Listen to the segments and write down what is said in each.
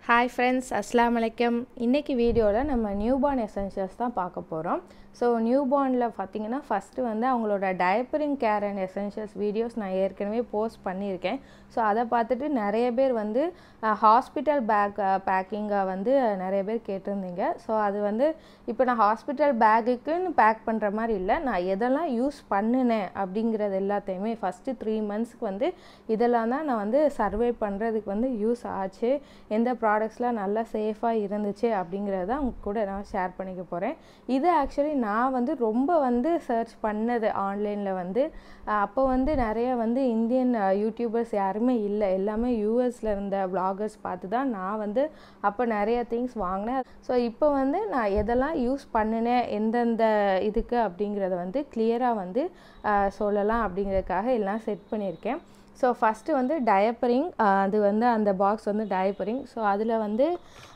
hi friends அஸ்லாம் வலைக்கம் இன்றைக்கி வீடியோவில் நம்ம நியூபார்ன் எசென்ஷியல்ஸ் தான் பார்க்க போகிறோம் ஸோ நியூபார்னில் பார்த்தீங்கன்னா ஃபஸ்ட்டு வந்து அவங்களோட diapering care and essentials videos நான் ஏற்கனவே போஸ்ட் பண்ணியிருக்கேன் ஸோ அதை பார்த்துட்டு நிறைய பேர் வந்து ஹாஸ்பிட்டல் பேக் பேக்கிங்கை வந்து நிறைய பேர் கேட்டிருந்தீங்க ஸோ அது வந்து இப்போ நான் ஹாஸ்பிட்டல் பேக்குக்குன்னு பேக் பண்ணுற மாதிரி இல்லை நான் எதெல்லாம் யூஸ் பண்ணினேன் அப்படிங்கிறது எல்லாத்தையுமே ஃபஸ்ட்டு த்ரீ மந்த்ஸ்க்கு வந்து இதெல்லாம் தான் நான் வந்து சர்வே பண்ணுறதுக்கு வந்து யூஸ் ஆச்சு எந்த ப்ராடக்ட்ஸ்லாம் நல்லா சேஃபாக இருந்துச்சு அப்படிங்கிறத அவங்க கூட நான் ஷேர் பண்ணிக்க போகிறேன் இது ஆக்சுவலி நான் வந்து ரொம்ப வந்து சர்ச் பண்ணது ஆன்லைனில் வந்து அப்போ வந்து நிறைய வந்து இந்தியன் யூடியூபர்ஸ் யாருமே இல்லை எல்லாமே யூஎஸில் இருந்த வ்ளாகர்ஸ் பார்த்து தான் நான் வந்து அப்போ நிறைய திங்ஸ் வாங்கினேன் ஸோ இப்போ வந்து நான் எதெல்லாம் யூஸ் பண்ணினேன் எந்தெந்த இதுக்கு அப்படிங்கிறத வந்து கிளியராக வந்து சொல்லலாம் அப்படிங்கிறதுக்காக எல்லாம் செட் பண்ணியிருக்கேன் ஸோ ஃபஸ்ட்டு வந்து டயப்பரிங் அது வந்து அந்த பாக்ஸ் வந்து டயப்பரிங் ஸோ அதில் வந்து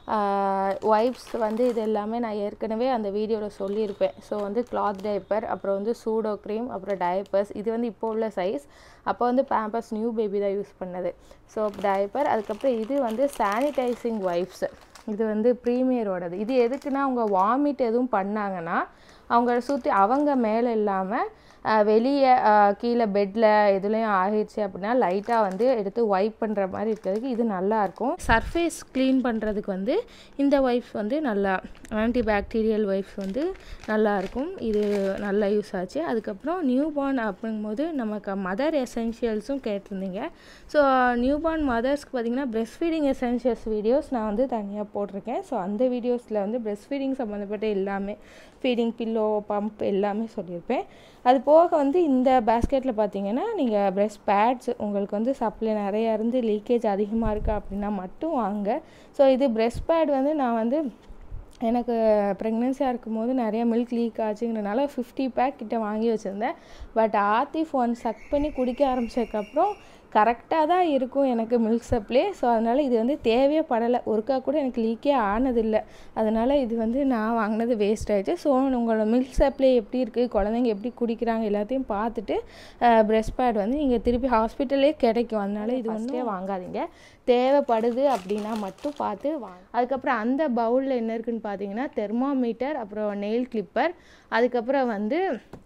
ஒய்ப்ஸ் வந்து இது எல்லாமே நான் ஏற்கனவே அந்த வீடியோவில் சொல்லியிருப்பேன் ஸோ வந்து கிளாத் டைப்பர் அப்புறம் வந்து சூடோ க்ரீம் அப்புறம் டயப்பர்ஸ் இது வந்து இப்போ உள்ள சைஸ் அப்போ வந்து பேம்பர்ஸ் நியூ பேபி தான் யூஸ் பண்ணது ஸோ டயப்பர் அதுக்கப்புறம் இது வந்து சானிடைசிங் ஒய்ப்ஸ் இது வந்து ப்ரீமியரோடது இது எதுக்குன்னா அவங்க வாமிட் எதுவும் பண்ணாங்கன்னா அவங்கள சுற்றி அவங்க மேலே இல்லாமல் வெளியே கீழே பெட்டில் எதுலேயும் ஆகிடுச்சு அப்படின்னா லைட்டாக வந்து எடுத்து ஒய்ப் பண்ணுற மாதிரி இருக்கிறதுக்கு இது நல்லாயிருக்கும் சர்ஃபேஸ் க்ளீன் பண்ணுறதுக்கு வந்து இந்த ஒய்ப்ஸ் வந்து நல்லா ஆன்டி பாக்டீரியல் ஒய்ப்ஸ் வந்து நல்லாயிருக்கும் இது நல்லா யூஸ் ஆச்சு அதுக்கப்புறம் நியூ பார்ன் அப்படிங்கும்போது நமக்கு மதர் எசென்ஷியல்ஸும் கேட்டிருந்தீங்க ஸோ நியூ பார்ன் மதர்ஸ்க்கு பார்த்திங்கன்னா பிரெஸ்ட் ஃபீடிங் எசென்ஷியல்ஸ் வீடியோஸ் நான் வந்து தனியாக போட்டிருக்கேன் ஸோ அந்த வீடியோஸில் வந்து பிரெஸ்ட் ஃபீடிங் சம்மந்தப்பட்ட எல்லாமே ஃபீடிங் பில்லோ பம்ப் எல்லாமே சொல்லியிருப்பேன் அது போக வந்து இந்த பேஸ்கெட்டில் பார்த்தீங்கன்னா நீங்கள் ப்ரெஸ்ட் பேட்ஸ் உங்களுக்கு வந்து சப்ளை நிறையா இருந்து லீக்கேஜ் அதிகமாக இருக்குது அப்படின்னா மட்டும் வாங்க ஸோ இது ப்ரெஸ்ட் பேட் வந்து நான் வந்து எனக்கு ப்ரெக்னென்சியாக இருக்கும்போது நிறைய மில்க் லீக் ஆச்சுங்கிறனால ஃபிஃப்டி பேக் கிட்ட வாங்கி வச்சுருந்தேன் பட் ஆத்திஃப் ஒன் சக் பண்ணி குடிக்க ஆரம்பித்ததுக்கப்புறம் கரெக்டாக தான் இருக்கும் எனக்கு மில்க் சப்ளை ஸோ அதனால் இது வந்து தேவையே படலை ஒருக்கா கூட எனக்கு லீக்கே ஆனதில்லை அதனால் இது வந்து நான் வாங்கினது வேஸ்ட் ஆகிடுச்சு ஸோ உங்களோட மில்க் சப்ளை எப்படி இருக்குது குழந்தைங்க எப்படி குடிக்கிறாங்க எல்லாத்தையும் பார்த்துட்டு ப்ரெஸ்ட் பேட் வந்து நீங்கள் திருப்பி ஹாஸ்பிட்டலே கிடைக்கும் அதனால் இது வந்து வாங்காதீங்க தேவைப்படுது அப்படின்னா மட்டும் பார்த்து வாங்க அதுக்கப்புறம் அந்த பவுலில் என்ன இருக்குன்னு பார்த்தீங்கன்னா தெர்மாமீட்டர் அப்புறம் நெயில் கிளிப்பர் அதுக்கப்புறம் வந்து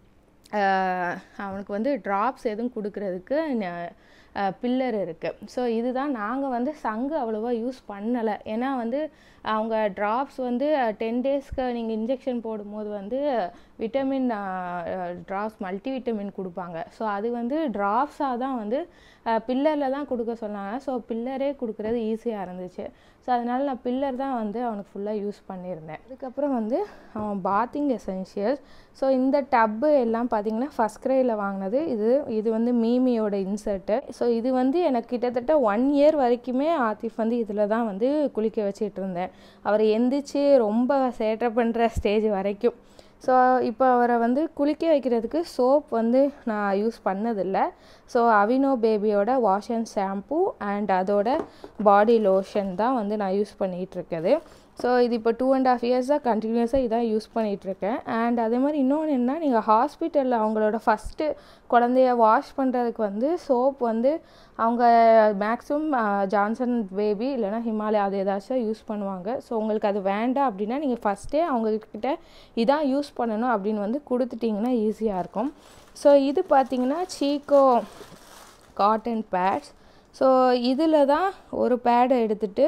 அவனுக்கு வந்து ட்ராப்ஸ் எதுவும் கொடுக்கறதுக்கு பில்லர் இருக்குது ஸோ இதுதான் நாங்கள் வந்து சங்கு அவ்வளோவா யூஸ் பண்ணலை ஏன்னா வந்து அவங்க ட்ராப்ஸ் வந்து டென் டேஸ்க்கு நீங்கள் இன்ஜெக்ஷன் போடும்போது வந்து விட்டமின் ட்ராப்ஸ் மல்டி விட்டமின் கொடுப்பாங்க ஸோ அது வந்து ட்ராப்ஸாக தான் வந்து பில்லரில் தான் கொடுக்க சொன்னாங்க ஸோ பில்லரே கொடுக்குறது ஈஸியாக இருந்துச்சு ஸோ அதனால் நான் பில்லர் தான் வந்து அவனுக்கு ஃபுல்லாக யூஸ் பண்ணியிருந்தேன் அதுக்கப்புறம் வந்து அவன் பாத்திங் எசென்ஷியல்ஸ் ஸோ இந்த டப்பு எல்லாம் பார்த்தீங்கன்னா ஃபஸ்ட் கிரேயில் வாங்கினது இது இது வந்து மீமியோட இன்சர்ட்டு ஸோ இது வந்து எனக்கு கிட்டத்தட்ட ஒன் இயர் வரைக்குமே ஆத்திஃப் வந்து இதில் தான் வந்து குளிக்க வச்சிட்டு இருந்தேன் அவர் எந்திரிச்சு ரொம்ப சேட்டை பண்ணுற ஸ்டேஜ் வரைக்கும் ஸோ இப்போ அவரை வந்து குளிக்க வைக்கிறதுக்கு சோப் வந்து நான் யூஸ் பண்ணதில்லை ஸோ அவினோ பேபியோட வாஷ் அண்ட் ஷாம்பூ அண்ட் அதோட பாடி லோஷன் தான் வந்து நான் யூஸ் பண்ணிகிட்ருக்குது ஸோ இது இப்போ டூ அண்ட் ஆஃப் இயர்ஸாக கண்டினியூஸாக இதான் யூஸ் பண்ணிகிட்ருக்கேன் அண்ட் அதே மாதிரி இன்னொன்று என்ன நீங்கள் ஹாஸ்பிட்டலில் அவங்களோட ஃபஸ்ட்டு குழந்தைய வாஷ் பண்ணுறதுக்கு வந்து சோப் வந்து அவங்க மேக்ஸிமம் ஜான்சன் பேபி இல்லைனா ஹிமாலயா அது ஏதாச்சும் யூஸ் பண்ணுவாங்க ஸோ உங்களுக்கு அது வேண்டாம் அப்படின்னா நீங்கள் ஃபஸ்ட்டே அவங்கக்கிட்ட இதான் யூஸ் பண்ணணும் அப்படின்னு வந்து கொடுத்துட்டிங்கன்னா ஈஸியாக இருக்கும் ஸோ இது பார்த்திங்கன்னா சீக்கோ காட்டன் பேட்ஸ் ஸோ இதில் தான் ஒரு பேடை எடுத்துகிட்டு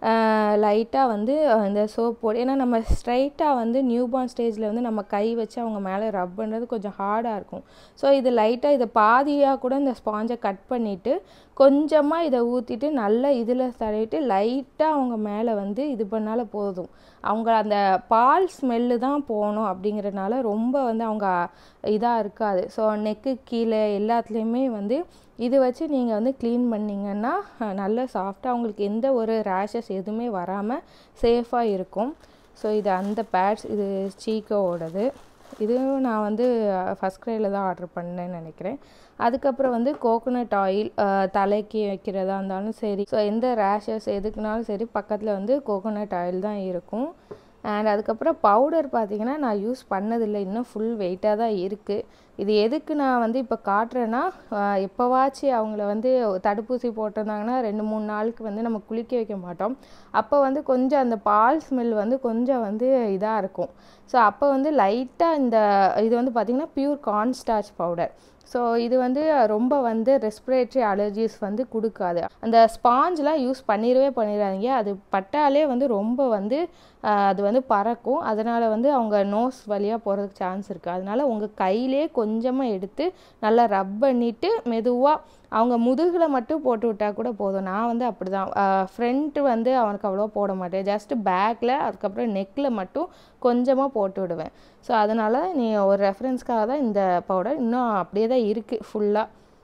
லைட்டாக வந்து இந்த சோப் போடு ஏன்னா நம்ம ஸ்ட்ரைட்டாக வந்து நியூ பார்ன் ஸ்டேஜில் வந்து நம்ம கை வச்சு அவங்க மேலே ரப் பண்ணுறது கொஞ்சம் ஹார்டாக இருக்கும் ஸோ இது லைட்டாக இதை பாதியாக கூட இந்த ஸ்பாஞ்சை கட் பண்ணிவிட்டு கொஞ்சமாக இதை ஊற்றிட்டு நல்லா இதில் தடவிட்டு லைட்டாக அவங்க மேலே வந்து இது பண்ணால போதும் அவங்க அந்த பால் ஸ்மெல்லு தான் போகணும் அப்படிங்கிறனால ரொம்ப வந்து அவங்க இதாக இருக்காது ஸோ நெக்கு கீழே எல்லாத்துலேயுமே வந்து இது வச்சு நீங்கள் வந்து க்ளீன் பண்ணிங்கன்னா நல்ல சாஃப்டாக அவங்களுக்கு எந்த ஒரு ரேஷஸ் எதுவுமே வராமல் சேஃபாக இருக்கும் ஸோ இது அந்த பேட்ஸ் இது சீக்கோவோடது இதுவும் நான் வந்து ஃபஸ்ட் க்ரையில் தான் ஆர்டர் பண்ணேன்னு நினைக்கிறேன் அதுக்கப்புறம் வந்து கோகோனட் ஆயில் தலைக்கு வைக்கிறதா இருந்தாலும் சரி ஸோ எந்த ரேஷஸ் எதுக்குனாலும் சரி பக்கத்தில் வந்து கோகோனட் ஆயில் தான் இருக்கும் அண்ட் அதுக்கப்புறம் பவுடர் பார்த்திங்கன்னா நான் யூஸ் பண்ணதில்லை இன்னும் ஃபுல் வெயிட்டாக தான் இருக்குது இது எதுக்கு நான் வந்து இப்போ காட்டுறேன்னா எப்போவாச்சும் அவங்கள வந்து தடுப்பூசி போட்டிருந்தாங்கன்னா ரெண்டு மூணு நாளுக்கு வந்து நம்ம குளிக்க வைக்க மாட்டோம் அப்போ வந்து கொஞ்சம் அந்த பால் ஸ்மெல் வந்து கொஞ்சம் வந்து இதாக இருக்கும் ஸோ அப்போ வந்து லைட்டாக இந்த இது வந்து பார்த்திங்கன்னா பியூர் கார்ன்ஸ்டார்ச் பவுடர் ஸோ இது வந்து ரொம்ப வந்து ரெஸ்பிரேட்டரி அலர்ஜிஸ் வந்து கொடுக்காது அந்த ஸ்பாஞ்செலாம் யூஸ் பண்ணிடவே பண்ணிடாதீங்க அது பட்டாலே வந்து ரொம்ப வந்து அது வந்து பறக்கும் அதனால் வந்து அவங்க நோஸ் வழியாக போகிறதுக்கு சான்ஸ் இருக்குது அதனால் உங்கள் கையிலே கொஞ்சமாக எடுத்து நல்லா ரப் பண்ணிவிட்டு மெதுவாக அவங்க முதுகில் மட்டும் போட்டு விட்டால் கூட போதும் நான் வந்து அப்படி தான் ஃப்ரண்ட்டு வந்து அவனுக்கு அவ்வளோ போட மாட்டேன் ஜஸ்ட்டு பேக்கில் அதுக்கப்புறம் நெக்கில் மட்டும் கொஞ்சமாக போட்டு விடுவேன் ஸோ அதனால் நீ ஒரு ரெஃபரன்ஸ்க்காக தான் இந்த பவுடர் இன்னும் அப்படியே தான் இருக்குது ஃபுல்லாக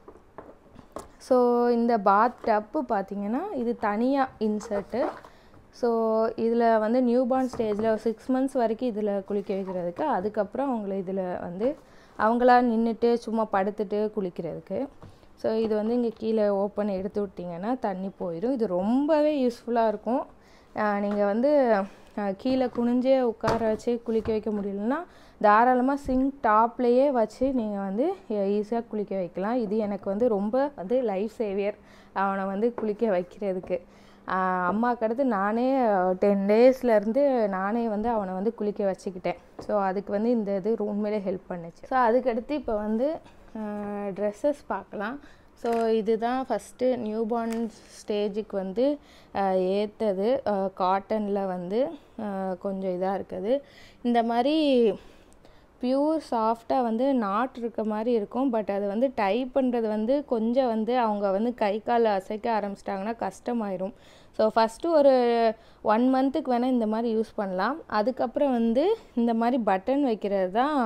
ஸோ இந்த பாத் டப்பு பார்த்திங்கன்னா இது தனியாக இன்சர்ட்டு ஸோ இதில் வந்து நியூ பார்ன் ஸ்டேஜில் சிக்ஸ் மந்த்ஸ் வரைக்கும் இதில் குளிக்க வைக்கிறதுக்கு அதுக்கப்புறம் அவங்கள இதில் வந்து அவங்களா நின்றுட்டு சும்மா படுத்துட்டு குளிக்கிறதுக்கு ஸோ இது வந்து இங்கே கீழே ஓப்பன் எடுத்து விட்டிங்கன்னா தண்ணி போயிடும் இது ரொம்பவே யூஸ்ஃபுல்லாக இருக்கும் நீங்கள் வந்து கீழே குனிஞ்சே உட்கார வச்சு குளிக்க வைக்க முடியலன்னா தாராளமாக சிங்க் டாப்லேயே வச்சு நீங்கள் வந்து ஈஸியாக குளிக்க வைக்கலாம் இது எனக்கு வந்து ரொம்ப வந்து லைஃப் சேவியர் அவனை வந்து குளிக்க வைக்கிறதுக்கு அம்மாவுக்கு அடுத்து நானே டென் டேஸ்லேருந்து நானே வந்து அவனை வந்து குளிக்க வச்சுக்கிட்டேன் ஸோ அதுக்கு வந்து இந்த இது உண்மையிலே ஹெல்ப் பண்ணுச்சு ஸோ அதுக்கடுத்து இப்போ வந்து ட்ரெஸ்ஸஸ் பார்க்கலாம் ஸோ இதுதான் ஃபஸ்ட்டு நியூ பார்ன் ஸ்டேஜுக்கு வந்து ஏற்றது காட்டனில் வந்து கொஞ்சம் இதாக இருக்குது இந்த மாதிரி பியூர் சாஃப்டாக வந்து நாட் இருக்க மாதிரி இருக்கும் பட் அது வந்து டைப் பண்ணுறது வந்து கொஞ்சம் வந்து அவங்க வந்து கை கால் அசைக்க ஆரம்பிச்சிட்டாங்கன்னா கஷ்டமாயிரும் ஸோ ஃபஸ்ட்டு ஒரு ஒன் மந்த்துக்கு வேணால் இந்த மாதிரி யூஸ் பண்ணலாம் அதுக்கப்புறம் வந்து இந்த மாதிரி பட்டன் வைக்கிறது தான்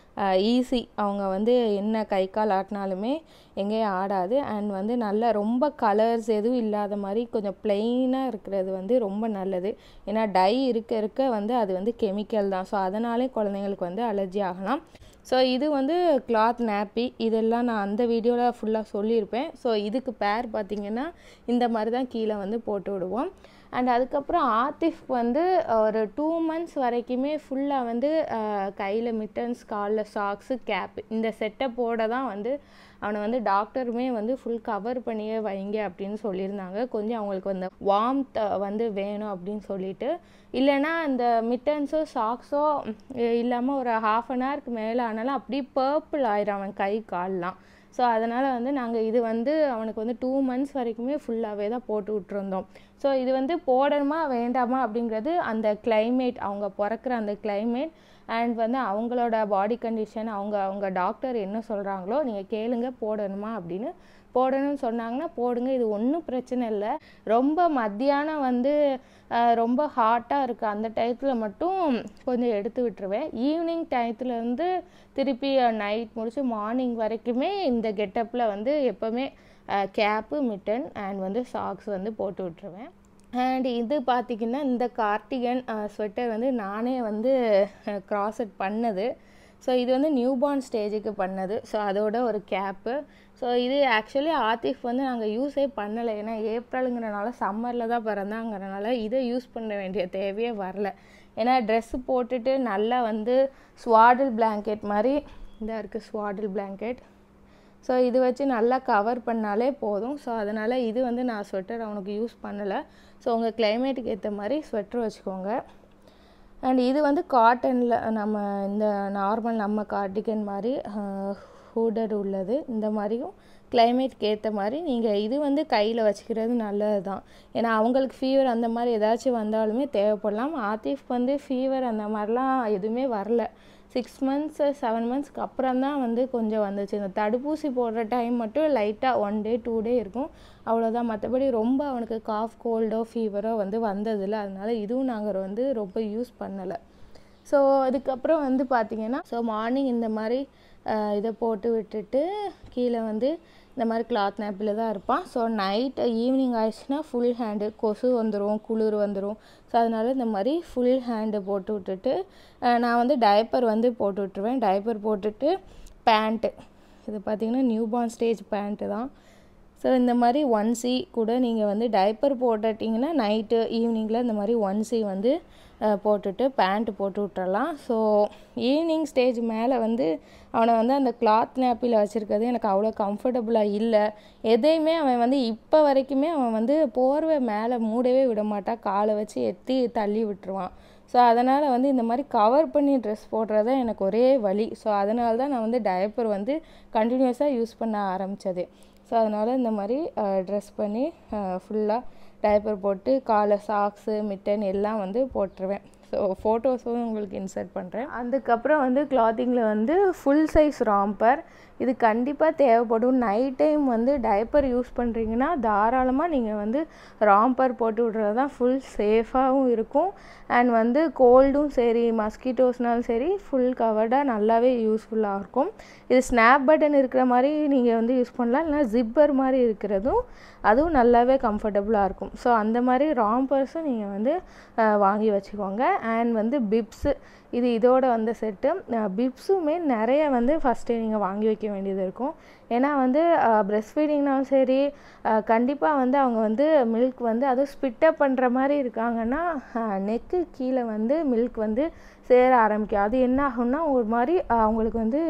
ஈஸி அவங்க வந்து என்ன கை கால் ஆட்டினாலுமே எங்கேயும் ஆடாது அண்ட் வந்து நல்ல ரொம்ப கலர்ஸ் எதுவும் இல்லாத மாதிரி கொஞ்சம் பிளெயினாக இருக்கிறது வந்து ரொம்ப நல்லது ஏன்னா டை இருக்க இருக்க வந்து அது வந்து கெமிக்கல் தான் ஸோ அதனாலே குழந்தைங்களுக்கு வந்து அலர்ஜி ஆகலாம் ஸோ இது வந்து கிளாத் நாப்பி இதெல்லாம் நான் அந்த வீடியோவில் ஃபுல்லாக சொல்லியிருப்பேன் ஸோ இதுக்கு பேர் பார்த்திங்கன்னா இந்த மாதிரி தான் கீழே வந்து போட்டு விடுவோம் அண்ட் அதுக்கப்புறம் ஆத்திஃப் வந்து ஒரு டூ மந்த்ஸ் வரைக்குமே ஃபுல்லாக வந்து கையில் மிட்டன்ஸ் காலில் சாக்ஸு கேப் இந்த செட்டப்போட தான் வந்து அவனை வந்து டாக்டருமே வந்து ஃபுல் கவர் பண்ணியே வைங்க அப்படின்னு சொல்லியிருந்தாங்க கொஞ்சம் அவங்களுக்கு வந்து வார்ம்த் வந்து வேணும் அப்படின்னு சொல்லிட்டு இல்லைன்னா இந்த மிட்டன்ஸோ சாக்ஸோ இல்லாமல் ஒரு ஹாஃப் அன் ஹவருக்கு மேலே ஆனாலும் அப்படியே பர்பிள் ஆயிரும் அவன் கை கால்லாம் ஸோ அதனால் வந்து நாங்கள் இது வந்து அவனுக்கு வந்து டூ மந்த்ஸ் வரைக்குமே ஃபுல்லாகவே தான் போட்டு விட்டுருந்தோம் ஸோ இது வந்து போடணுமா வேண்டாமா அப்படிங்கிறது அந்த கிளைமேட் அவங்க பிறக்கிற அந்த கிளைமேட் அண்ட் வந்து அவங்களோட பாடி கண்டிஷன் அவங்க அவங்க டாக்டர் என்ன சொல்கிறாங்களோ நீங்கள் கேளுங்க போடணுமா அப்படின்னு போடணும்னு சொன்னாங்கன்னா போடுங்க இது ஒன்றும் பிரச்சனை இல்லை ரொம்ப மத்தியானம் வந்து ரொம்ப ஹாட்டாக இருக்குது அந்த டயத்தில் மட்டும் கொஞ்சம் எடுத்து விட்டுருவேன் ஈவினிங் டயத்தில் வந்து திருப்பி நைட் முடிச்சு மார்னிங் வரைக்குமே இந்த கெட்டப்பில் வந்து எப்போவுமே கேப்பு மிட்டன் அண்ட் வந்து சாக்ஸ் வந்து போட்டு விட்டுருவேன் அண்ட் இது பார்த்திங்கன்னா இந்த கார்டிகன் ஸ்வெட்டர் வந்து நானே வந்து க்ராஸட் பண்ணது ஸோ இது வந்து நியூ பார்ன் ஸ்டேஜுக்கு பண்ணது ஸோ அதோட ஒரு கேப்பு ஸோ இது ஆக்சுவலி ஆத்திஃப் வந்து நாங்கள் யூஸே பண்ணலை ஏன்னா ஏப்ரலுங்கிறனால சம்மரில் தான் பிறந்தாங்கிறனால இதை யூஸ் பண்ண வேண்டிய தேவையே வரல ஏன்னா ட்ரெஸ்ஸு போட்டுட்டு நல்லா வந்து ஸ்வாடில் பிளாங்கெட் மாதிரி இதாக இருக்குது ஸ்வாடில் பிளாங்கெட் ஸோ இது வச்சு நல்லா கவர் பண்ணாலே போதும் ஸோ அதனால் இது வந்து நான் ஸ்வெட்டர் அவனுக்கு யூஸ் பண்ணலை ஸோ உங்கள் கிளைமேட்டுக்கு ஏற்ற மாதிரி ஸ்வெட்டர் வச்சுக்கோங்க அண்ட் இது வந்து காட்டனில் நம்ம இந்த நார்மல் நம்ம கார்டிகன் மாதிரி ஹூடட் உள்ளது இந்த மாதிரியும் கிளைமேட்க்கு ஏற்ற மாதிரி நீங்கள் இது வந்து கையில் வச்சுக்கிறது நல்லது தான் ஏன்னா அவங்களுக்கு ஃபீவர் அந்த மாதிரி ஏதாச்சும் வந்தாலுமே தேவைப்படலாம் ஆத்திஃப் வந்து ஃபீவர் அந்த மாதிரிலாம் எதுவுமே வரல சிக்ஸ் மந்த்ஸ் செவன் மந்த்ஸ்க்கு அப்புறம் தான் வந்து கொஞ்சம் வந்துச்சு இந்த தடுப்பூசி போடுற டைம் மட்டும் லைட்டாக ஒன் டே டூ டே இருக்கும் அவ்வளோதான் மற்றபடி ரொம்ப அவனுக்கு காஃப் கோல்டோ ஃபீவரோ வந்து வந்ததில்லை அதனால இதுவும் நாங்கள் வந்து ரொம்ப யூஸ் பண்ணலை ஸோ அதுக்கப்புறம் வந்து பார்த்திங்கன்னா ஸோ மார்னிங் இந்த மாதிரி இதை போட்டு விட்டுட்டு கீழே வந்து இந்த மாதிரி கிளாத் நாப்பில் தான் இருப்பான் ஸோ நைட் ஈவினிங் ஆயிடுச்சுன்னா ஃபுல் ஹேண்டு கொசு வந்துடும் குளிர் வந்துடும் ஸோ அதனால் இந்த மாதிரி ஃபுல் ஹேண்டு போட்டு விட்டுட்டு நான் வந்து டைப்பர் வந்து போட்டு விட்டுருவேன் டைப்பர் போட்டுட்டு பேண்ட்டு இது பார்த்திங்கன்னா நியூ பார்ன் ஸ்டேஜ் பேண்ட்டு தான் ஸோ இந்த மாதிரி ஒன் சி கூட நீங்கள் வந்து டைப்பர் போட்டுட்டிங்கன்னா நைட்டு ஈவினிங்கில் இந்த மாதிரி ஒன் சி வந்து போட்டுட்டு பேண்ட்டு போட்டு விட்டுறலாம் ஸோ ஈவினிங் ஸ்டேஜ் மேலே வந்து அவனை வந்து அந்த கிளாத் நேப்பில் வச்சுருக்கிறது எனக்கு அவ்வளோ கம்ஃபர்டபுளாக இல்லை எதையுமே அவன் வந்து இப்போ வரைக்குமே அவன் வந்து போர்வை மேலே மூடவே விட மாட்டான் காலை வச்சு எத்தி தள்ளி விட்டுருவான் ஸோ அதனால் வந்து இந்த மாதிரி கவர் பண்ணி ட்ரெஸ் போடுறது தான் எனக்கு ஒரே வழி ஸோ அதனால தான் நான் வந்து டயப்பர் வந்து கண்டினியூஸாக யூஸ் பண்ண ஆரம்பித்தது ஸோ அதனால் இந்த மாதிரி ட்ரெஸ் பண்ணி ஃபுல்லாக டயப்பர் போட்டு காலை சாக்ஸு மிட்டன் எல்லாம் வந்து போட்டுருவேன் ஸோ ஃபோட்டோஸும் உங்களுக்கு இன்சர்ட் பண்ணுறேன் அதுக்கப்புறம் வந்து கிளாத்திங்கில் வந்து ஃபுல் சைஸ் ராம்பர் இது கண்டிப்பாக தேவைப்படும் நைட் டைம் வந்து டயப்பர் யூஸ் பண்ணுறீங்கன்னா தாராளமாக நீங்கள் வந்து ராம்பர் போட்டு விட்றது தான் ஃபுல் சேஃபாகவும் இருக்கும் அண்ட் வந்து கோல்டும் சரி மஸ்கிட்டோஸ்னாலும் சரி ஃபுல் கவர்டாக நல்லாவே யூஸ்ஃபுல்லாக இருக்கும் இது ஸ்னாப் பட்டன் இருக்கிற மாதிரி நீங்கள் வந்து யூஸ் பண்ணலாம் இல்லைனா ஜிப்பர் மாதிரி இருக்கிறதும் அதுவும் நல்லாவே கம்ஃபர்டபுளாக இருக்கும் ஸோ அந்த மாதிரி ராம்பர்ஸும் நீங்கள் வந்து வாங்கி வச்சுக்கோங்க அண்ட் வந்து பிப்ஸு இது இதோட வந்த செட்டு பிப்ஸுமே நிறைய வந்து ஃபஸ்ட்டே நீங்கள் வாங்கி வைக்க வேண்டியது இருக்கும் ஏன்னா வந்து ப்ரெஸ்ட் ஃபீடிங்னாலும் சரி கண்டிப்பாக வந்து அவங்க வந்து மில்க் வந்து அதுவும் ஸ்பிட்டப் பண்ணுற மாதிரி இருக்காங்கன்னா நெக்கு கீழே வந்து மில்க் வந்து சேர ஆரம்பிக்கும் அது என்ன ஆகும்னா ஒரு மாதிரி அவங்களுக்கு வந்து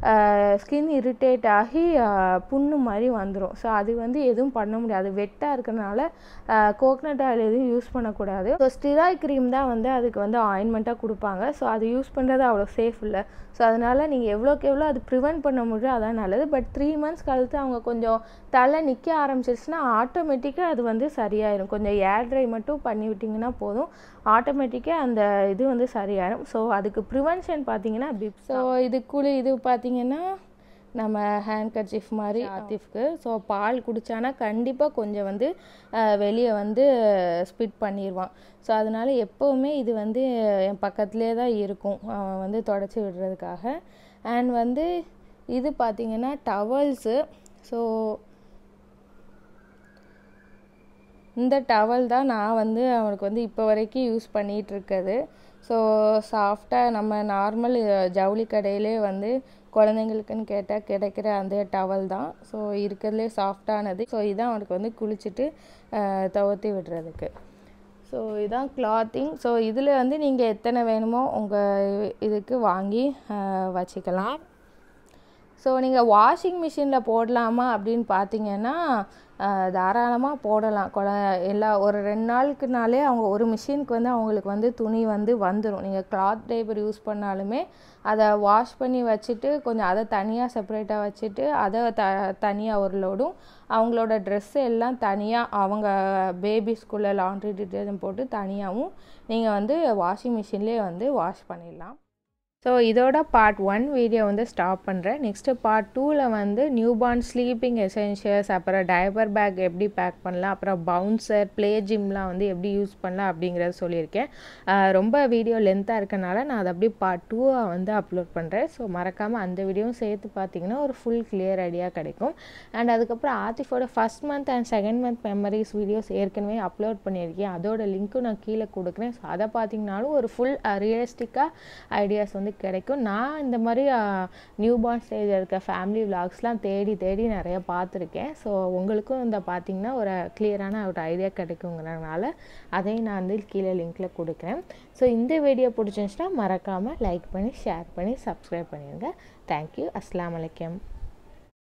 ஸ்கின் இரிட்டேட் ஆகி புண்ணு மாதிரி வந்துடும் ஸோ அது வந்து எதுவும் பண்ண முடியாது வெட்டாக இருக்கிறனால கோக்னட் ஆயில் எதுவும் யூஸ் பண்ணக்கூடாது ஸோ ஸ்டிராய் க்ரீம் தான் வந்து அதுக்கு வந்து ஆயின்மெண்ட்டாக கொடுப்பாங்க ஸோ அது யூஸ் பண்ணுறது அவ்வளோ சேஃப் இல்லை ஸோ அதனால் நீங்கள் எவ்வளோக்கு எவ்வளோ அது ப்ரிவெண்ட் பண்ண முடியும் அதான் நல்லது பட் த்ரீ மந்த்ஸ் கழித்து அவங்க கொஞ்சம் தலை நிற்க ஆரம்பிச்சிருச்சுன்னா ஆட்டோமேட்டிக்காக அது வந்து சரியாயிடும் கொஞ்சம் ஏர் ட்ரை மட்டும் பண்ணி விட்டிங்கன்னா போதும் ஆட்டோமேட்டிக்காக அந்த இது வந்து சரியாயிடும் ஸோ அதுக்கு ப்ரிவென்ஷன் பார்த்தீங்கன்னா பிப் ஸோ இது குழி இது பார்த்தீங்கன்னா நம்ம ஹேண்ட் கர்ச்சிஃப் மாதிரி ஆத்திஃப்க்கு ஸோ பால் குடித்தானா கண்டிப்பாக கொஞ்சம் வந்து வெளியே வந்து ஸ்பிட் பண்ணிடுவான் ஸோ அதனால் எப்போவுமே இது வந்து என் பக்கத்துலேயே தான் இருக்கும் அவன் வந்து தொடச்சி விடுறதுக்காக அண்ட் வந்து இது பார்த்திங்கன்னா டவல்ஸு ஸோ இந்த டவல் தான் நான் வந்து அவனுக்கு வந்து இப்போ வரைக்கும் யூஸ் பண்ணிகிட்ருக்குது ஸோ சாஃப்டாக நம்ம நார்மல் ஜவுளி கடையிலே வந்து குழந்தைங்களுக்குன்னு கேட்டால் கிடைக்கிற அந்த டவல் தான் ஸோ இருக்கிறதுலே சாஃப்டானது ஸோ இதான் அவனுக்கு வந்து குளிச்சுட்டு துவத்தி விடுறதுக்கு ஸோ இதுதான் கிளாத்திங் ஸோ இதில் வந்து நீங்கள் எத்தனை வேணுமோ உங்கள் இதுக்கு வாங்கி வச்சுக்கலாம் ஸோ நீங்கள் வாஷிங் மிஷினில் போடலாமா அப்படின்னு பார்த்தீங்கன்னா தாராளமாக போடலாம் கொல எல்லா ஒரு ரெண்டு நாளுக்குனாலே அவங்க ஒரு மிஷினுக்கு வந்து அவங்களுக்கு வந்து துணி வந்து வந்துடும் நீங்கள் கிளாத் டைப்பர் யூஸ் பண்ணாலுமே அதை வாஷ் பண்ணி வச்சுட்டு கொஞ்சம் அதை தனியாக செப்பரேட்டாக வச்சுட்டு அதை த தனியாக ஒரு லோடும் அவங்களோட ட்ரெஸ்ஸு எல்லாம் தனியாக அவங்க பேபிஸ்குள்ளே லாண்ட்ரி டிட்டர்ஜென்ட் போட்டு தனியாகவும் நீங்கள் வந்து வாஷிங் மிஷின்லேயே வந்து வாஷ் பண்ணிடலாம் ஸோ இதோட பார்ட் ஒன் வீடியோ வந்து ஸ்டாப் பண்ணுறேன் நெக்ஸ்ட்டு பார்ட் டூவில் வந்து நியூபார்ன் ஸ்லீப்பிங் எசென்ஷியல்ஸ் அப்புறம் டைப்பர் பேக் எப்படி பேக் பண்ணலாம் அப்புறம் பவுன்சர் ப்ளே ஜிம்லாம் வந்து எப்படி யூஸ் பண்ணலாம் அப்படிங்கிறத சொல்லியிருக்கேன் ரொம்ப வீடியோ லென்த்தாக இருக்கனால நான் அதை அப்படியே பார்ட் டூவாக வந்து அப்லோட் பண்ணுறேன் ஸோ மறக்காமல் அந்த வீடியோவும் சேர்த்து பார்த்தீங்கன்னா ஒரு ஃபுல் கிளியர் ஐடியா கிடைக்கும் அண்ட் அதுக்கப்புறம் ஆத்திஃபோட first month and second month memories videos ஏற்கனவே அப்லோட் பண்ணியிருக்கேன் அதோட லிங்க்கும் நான் கீழே கொடுக்குறேன் ஸோ அதை பார்த்தீங்கனாலும் ஒரு ஃபுல் ரியலிஸ்டிக்காக ஐடியாஸ் வந்து கிடைக்கும் நான் இந்த மாதிரி நியூ பார்ன் ஸ்டேஜில் இருக்க ஃபேமிலி விலாக்ஸ்லாம் தேடி தேடி நிறைய பார்த்துருக்கேன் ஸோ உங்களுக்கும் இந்த பார்த்திங்கன்னா ஒரு கிளியரான ஒரு ஐடியா கிடைக்குங்கிறனால அதையும் நான் வந்து கீழே லிங்க்கில் கொடுக்குறேன் ஸோ இந்த வீடியோ பிடிச்சிருந்துச்சுன்னா மறக்காமல் லைக் பண்ணி ஷேர் பண்ணி சப்ஸ்கிரைப் பண்ணிடுங்க தேங்க்யூ அஸ்லாம் வலைக்கம்